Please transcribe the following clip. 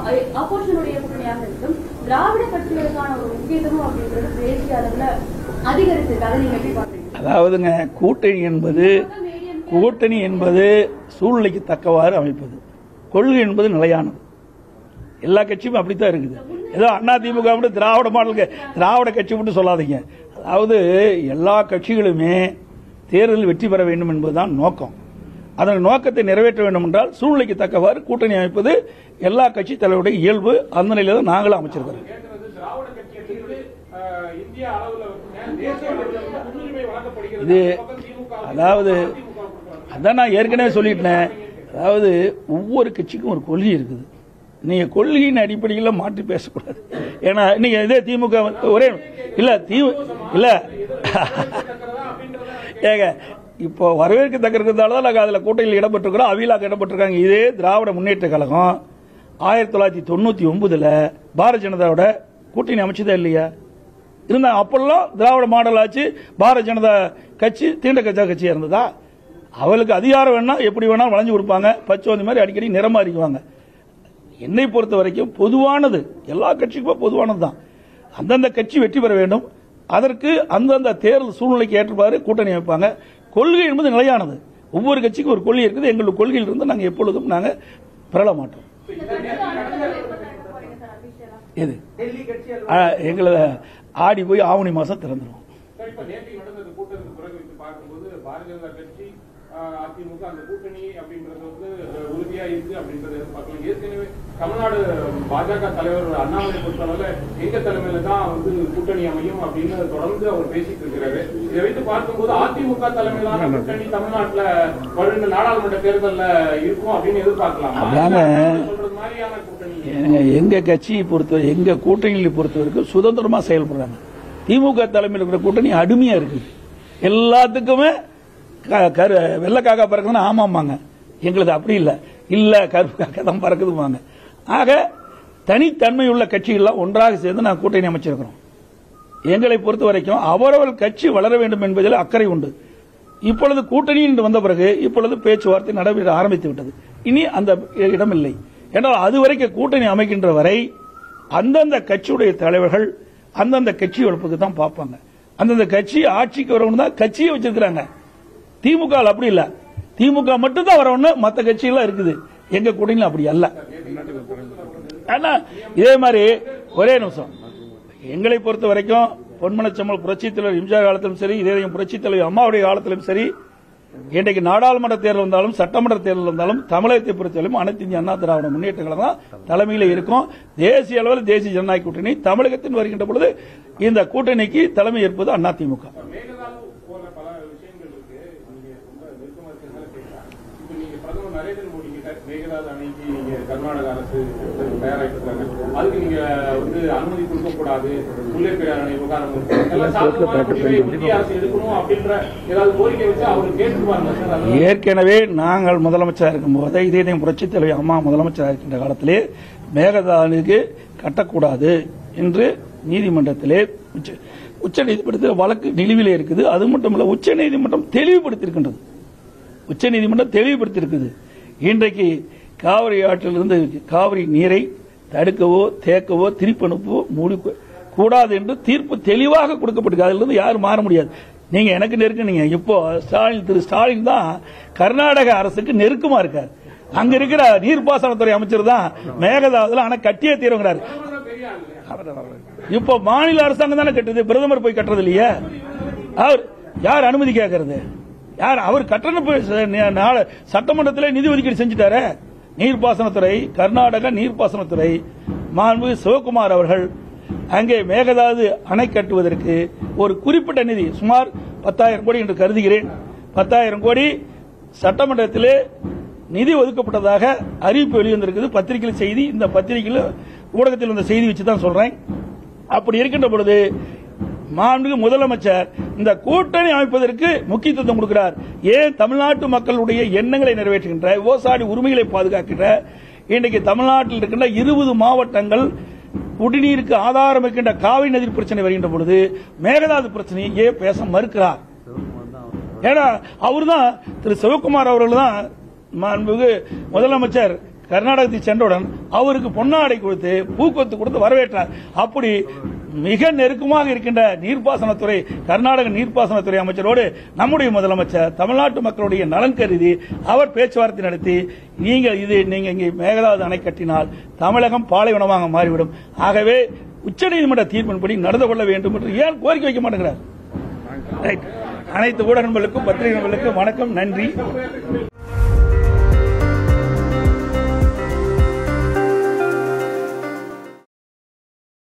ஆப்போசிஷனுடைய கூட்டணியாக இருக்கும் திராவிட கட்சிகளுக்கான ஒரு முக்கியத்துவம் அப்படின்றது தேசிய அளவுல அதிகரிச்சிருக்கு அதை நீங்க எப்படி பாக்குறீங்க அதாவதுங்க கூட்டணி என்பது கூட்டணி என்பது சூழ்நிலைக்கு தக்கவாறு அமைப்பது கொள்கை என்பது நிலையானது எல்லா கட்சியும் அப்படித்தான் இருக்குது ஏதோ அண்ணா திமுக மட்டும் திராவிட மாடல் திராவிட கட்சி மட்டும் சொல்லாதீங்க அதாவது எல்லா கட்சிகளுமே தேர்தலில் வெற்றி பெற வேண்டும் என்பதுதான் நோக்கம் அதன் நோக்கத்தை நிறைவேற்ற வேண்டும் என்றால் சூழ்நிலைக்கு தக்கவாறு கூட்டணி அமைப்பது எல்லா கட்சி தலைவருடைய இயல்பு அந்த நிலையில தான் நாங்களும் அமைச்சிருக்கிறோம் கேட்கறது திராவிட கட்சிகளுக்கு அஹ், இந்திய அளவுல வந்து தேசிய அளவுல வந்து முன்னுரிமை வழங்கப்படுகிறது இது அந்த பக்கம் திமுக அதாவது திமுக கொடுக்குறாங்க. அதான் நான் ஏற்கனவே சொல்லிட்டேன் அதாவது ஒவ்வொரு கட்சிக்கும் ஒரு கொள்கை இருக்குது நீங்க கொள்கையின் அடிப்படையில் மாற்றி பேசக்கூடாது ஏன்னா நீங்க இதே திமுக வந்து ஒரே இல்ல தீ இல்ல ஏங்க இப்போ வரவேற்கத்தக்க இருக்கிறதால தான் நாங்கள் அதில் கூட்டணியில் இடம்பெற்றிருக்கிறோம் அவிலாக இடம்பெற்றிருக்காங்க இதே திராவிட முன்னேற்ற கழகம் ஆயிரத்தி தொள்ளாயிரத்தி தொண்ணூத்தி ஒன்பதுல பாரதிய ஜனதாவோட கூட்டணி அமைச்சதா இல்லையா இருந்தா அப்பெல்லாம் திராவிட மாடல் ஆச்சு பாரதிய ஜனதா கட்சி தீண்ட கட்சா கட்சியா இருந்ததா அவளுக்கு அதிகாரம் வேணா எப்படி வேணாலும் வளைஞ்சு கொடுப்பாங்க பச்சோந்தி மாதிரி அடிக்கடி நிறமாறிக்குவாங்க என்னை பொறுத்த வரைக்கும் பொதுவானது எல்லா கட்சிக்கும் பொதுவானது தான் அந்தந்த கட்சி வெற்றி பெற வேண்டும் அதற்கு அந்தந்த தேர்தல் சூழ்நிலைக்கு ஏற்றவாறு கூட்டணி அமைப்பாங்க கொள்கை என்பது நிலையானது ஒவ்வொரு கட்சிக்கும் ஒரு கொள்கை இருக்குது எங்களுடைய கொள்கையில் இருந்து நாங்கள் எப்பொழுதும் நாங்கள் பெறல மாட்டோம் எது ஆ, எங்களை ஆடி போய் ஆவணி மாசம் திறந்துருவோம் சார், இப்ப நேற்று நடந்த கூட்டத்துக்கு பிறகு வச்சு பார்க்கும்போது பாரதிய ஜனதா கட்சி அஹ், அதிமுக அந்த கூட்டணி அப்படின்றது வந்து அஹ், உறுதியா இருக்கு அப்படின்றத பார்க்கலாம் ஏற்கனவே தமிழ்நாடு பாஜக தலைவர் அண்ணாமலை பொறுத்தளவுல எங்க தலைமையில தான் வந்து கூட்டணி அமையும் அப்படின்னு தொடர்ந்து அவர் பேசிட்டு இருக்கிறாரு இதை வைத்து பார்க்கும்போது அதிமுக தலைமையிலான கூட்டணி தமிழ்நாட்டுல வருகின்ற நாடாளுமன்ற தேர்தல்ல இருக்கும் அப்படின்னு எதிர்பார்க்கலாம் அதாங்க. சொல்றது மாதிரியான கூட்டணி ஏங்க, எங்க கட்சியை பொறுத்தவரை எங்க கூட்டணியை பொறுத்தவரைக்கும் சுதந்திரமா செயல்படுறாங்க திமுக தலைமையில் இருக்கிற கூட்டணி அடிமையா இருக்கு எல்லாத்துக்குமே க- கரு வெள்ளை காக்கா பறக்குதுன்னா ஆமாமாங்க எங்களுக்கு அப்படி இல்ல இல்ல கருப்பு காக்கா தான் பறக்குதுவாங்க ஆக தனித்தன்மை உள்ள கட்சிகள்லாம் ஒன்றாக சேர்ந்து நான் கூட்டணி அமைச்சிருக்கிறோம் எங்களை பொறுத்த வரைக்கும் அவரவர் கட்சி வளர வேண்டும் என்பதில் அக்கறை உண்டு இப்பொழுது கூட்டணி என்று வந்த பிறகு இப்பொழுது பேச்சுவார்த்தை நடைபெற ஆரம்பித்து விட்டது இனி அந்த இடம் இல்லை என்றால் அதுவரைக்கும் கூட்டணி அமைக்கின்ற வரை அந்தந்த கட்சியுடைய தலைவர்கள் அந்தந்த கட்சி வளர்ப்புக்கு தான் பார்ப்பாங்க அந்தந்த கட்சி ஆட்சிக்கு வரவங்க தான் கட்சியை வச்சிருக்கிறாங்க திமுக ல அப்படி இல்ல திமுக மட்டும் தான் வரவன்னு மற்ற கட்சியெல்லாம் இருக்குது எங்க கூட்டணியில் அப்படி அல்ல ஆனா இதே மாதிரி ஒரே நிமிஷம் எங்களை பொறுத்த வரைக்கும் பொன்மனச்சம்மல் புரட்சித் தலைவர் எம்ஜிஆர் காலத்திலும் சரி இதே புரட்சித் தலைவர் அம்மாவுடைய காலத்திலும் சரி இன்றைக்கு நாடாளுமன்ற தேர்தல் வந்தாலும் சட்டமன்ற தேர்தல் வந்தாலும் தமிழகத்தை பொறுத்தவரைக்கும் அனைத்து இந்திய அண்ணா திராவிட முன்னேற்ற கழகம் தான் தலைமையில இருக்கும் தேசிய அளவில் தேசிய ஜனநாயக கூட்டணி தமிழகத்தில் வருகின்ற பொழுது இந்த கூட்டணிக்கு தலைமை ஏற்பது அண்ணா திமுக மேகதாது போல பல விஷயங்கள் இருக்கு நீங்க ரொம்ப நெருக்கமா இருக்கிறதுனால கேட்கலாம் இப்ப நீங்க பிரதமர் நரேந்திர மோடி கிட்ட மேகதாது அணைக்கு நீங்க கர்நாடக அரசு தயாராகிட்டு இருக்காங்க அதுக்கு நீங்க வந்து அனுமதி கொடுக்க கூடாது முல்லை பெரியார் அணை விவகாரம் இருக்கு. எல்லாம் சாதகமான முடிவை மத்திய அரசு எடுக்கணும் அப்படின்ற ஏதாவது கோரிக்கை வச்சு அவர் கேட்டுருவாங்க சார் அதெல்லாம் ஏற்கனவே நாங்கள் முதலமைச்சராக இருக்கும்போது இதே டைம் புரட்சித் தலைவர் அம்மா முதலமைச்சராக இருக்கின்ற காலத்திலே மேகதானுக்கு கட்டக்கூடாது என்று நீதிமன்றத்திலே உச்ச உச்ச நீதிமன்றத்தில் வழக்கு நிலுவிலே இருக்குது அது மட்டும் இல்ல உச்ச நீதிமன்றம் தெளிவுபடுத்தியிருக்கின்றது உச்ச நீதிமன்றம் தெளிவுபடுத்தியிருக்குது இன்றைக்கு காவிரி ஆற்றிலிருந்து காவிரி நீரை தடுக்கவோ தேக்கவோ திருப்பி அனுப்பவோ மூடி கூடாது என்று தீர்ப்பு தெளிவாக கொடுக்கப்பட்டிருக்கு அதிலிருந்து யாரும் மாற முடியாது நீங்க எனக்கு நெருக்குனீங்க இப்போ ஸ்டாலின் திரு ஸ்டாலின் தான் கர்நாடக அரசுக்கு நெருக்கமா இருக்கார் அங்க இருக்கிற நீர்ப்பாசனத்துறை அமைச்சர் தான் மேகதாதுல ஆனா கட்டியே தீர்வுங்கிறாரு இப்போ மாநில அரசாங்கம் தானே கட்டுது பிரதமர் போய் கட்டுறது இல்லையா அவர் யார் அனுமதி கேட்கறது யார் அவர் கட்டண போய் ச- ந- நாள- சட்டமன்றத்தில் நிதி ஒதுக்கீடு செஞ்சுட்டாரு நீர்ப்பாசனத்துறை கர்நாடக நீர்ப்பாசனத்துறை மாண்பு சிவகுமார் அவர்கள் அங்கே மேகதாது அணை கட்டுவதற்கு ஒரு குறிப்பிட்ட நிதி சுமார் பத்தாயிரம் கோடி என்று கருதுகிறேன் பத்தாயிரம் கோடி சட்டமன்றத்திலே நிதி ஒதுக்கப்பட்டதாக அறிவிப்பு வெளிவந்திருக்குது பத்திரிகையில் செய்தி இந்த பத்திரிகையில் ஊடகத்தில் வந்த செய்தி வச்சு தான் சொல்றேன் அப்படி இருக்கின்ற பொழுது மாண்புமிகு முதலமைச்சர் இந்த கூட்டணி அமைப்பதற்கு முக்கியத்துவம் கொடுக்கிறார் ஏன் தமிழ்நாட்டு மக்களுடைய எண்ணங்களை நிறைவேற்றுகின்ற விவசாய உரிமைகளை பாதுகாக்கின்ற இன்றைக்கு தமிழ்நாட்டில் இருக்கின்ற இருபது மாவட்டங்கள் குடிநீருக்கு ஆதாரம் இருக்கின்ற காவிரி நதி பிரச்சனை வருகின்ற பொழுது மேகதாது பிரச்சனையை ஏன் பேச மறுக்கிறார் ஏன்னா அவர் தான் திரு சிவகுமார் அவர்கள் தான் மாண்புமிகு முதலமைச்சர் கர்நாடகத்தை சென்றவுடன் அவருக்கு பொன்னாடை கொடுத்து பூக்கொத்து கொடுத்து வரவேற்றார் அப்படி மிக நெருக்கமாக இருக்கின்ற நீர்ப்பாசனத்துறை கர்நாடக நீர்ப்பாசனத்துறை அமைச்சரோடு நம்முடைய முதலமைச்சர் தமிழ்நாட்டு மக்களுடைய நலன் கருதி அவர் பேச்சுவார்த்தை நடத்தி நீங்கள் இது நீங்க இங்கே மேகதாது அணை கட்டினால் தமிழகம் பாலைவனமாக மாறிவிடும் ஆகவே உச்சநீதிமன்ற தீர்ப்பின்படி நடந்து கொள்ள வேண்டும் என்று ஏன் கோரிக்கை வைக்க மாட்டேங்கிறார் ரைட் அனைத்து ஊடக நண்பர்களுக்கும் பத்திரிகை நண்பர்களுக்கும் வணக்கம் நன்றி